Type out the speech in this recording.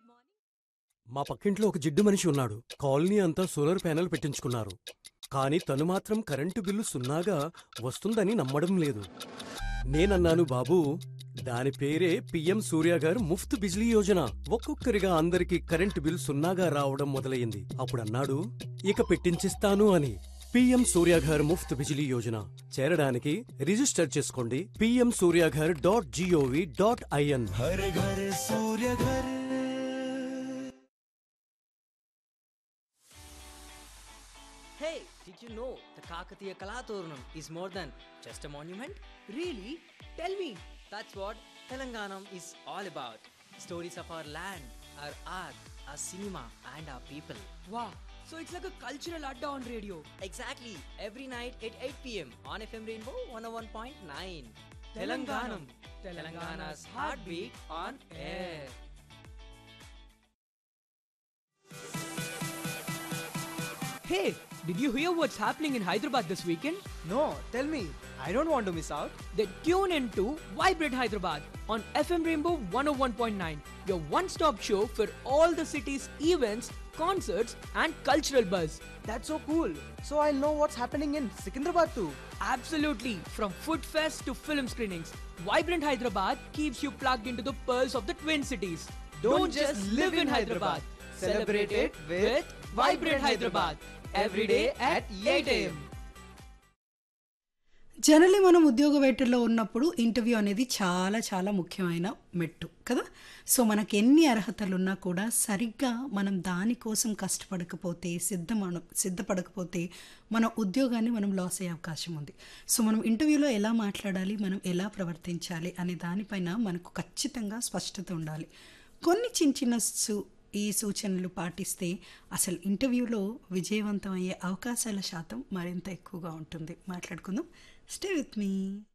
మా పక్కింట్లో ఒక జిడ్డు మనిషి ఉన్నాడు కాలనీ అంతా సోలార్ ప్యానెల్ పెట్టించుకున్నారు కానీ తను మాత్రం కరెంటు బిల్లు సున్నాగా వస్తుందని నమ్మడం లేదు నేనన్నాను బాబూ దాని పేరే పిఎం సూర్య గారు ముఫ్త్ బిజ్లీ యోజన ఒక్కొక్కరిగా అందరికి కరెంటు బిల్ సున్నాగా రావడం మొదలయ్యింది అప్పుడన్నాడు ఇక పెట్టించిస్తాను అని పిఎం సూర్యాఘర్ ముఫ్త్ బిజిలీ యోజన చేరడానికి రిజిస్టర్ చేసుకోండి PM Suryaghar dot G O V dot I N हर घर सूर्य घर Hey, did you know the Kakatiya Kalaturnam is more than just a monument? Really? Tell me. That's what Telanganam is all about. Stories of our land, our art, our cinema, and our people. Wow. So it's like a cultural adda on radio. Exactly, every night at 8 pm on FM Rainbow 101.9. Telanganam. Telangana's heartbeat on air. Hey, did you hear what's happening in Hyderabad this weekend? No, tell me. I don't want to miss out. Then tune in to Vibrate Hyderabad on FM Rainbow 101.9, your one stop show for all the city's events, concerts, and cultural buzz. That's so cool. So I'll know what's happening in Secunderabad too. Absolutely, from food fest to film screenings, Vibrant Hyderabad keeps you plugged into the pearls of the Twin Cities. Don't, just live in Hyderabad. Celebrate it with Vibrant Hyderabad every day at 8 a.m. Generally మనం ఉద్యోగ వేటల్లో ఉన్నప్పుడు interview అనేది చాలా చాలా ముఖ్యమైన మెట్టు కదా so మనకు ఎన్ని అర్హతలు ఉన్నా కూడా సరిగ్గా మనం దానికోసం కష్టపడకపోతే సిద్ధమను సిద్ధపడకపోతే మన ఉద్యోగాన్ని మనం లాస్ అయ్యే అవకాశం ఉంది సో మనం ఇంటర్వ్యూలో ఎలా మాట్లాడాలి మనం ఎలా ప్రవర్తించాలి అనే దానిపైన మనకు ఖచ్చితంగా స్పష్టత ఉండాలి కొన్ని చిన్న చిన్న సు ఈ సూచనలు పాటిస్తే అసలు ఇంటర్వ్యూలో విజయవంతం అయ్యే అవకాశాల శాతం మరింత ఎక్కువగా ఉంటుంది మాట్లాడుకుందాం స్టే విత్ మీ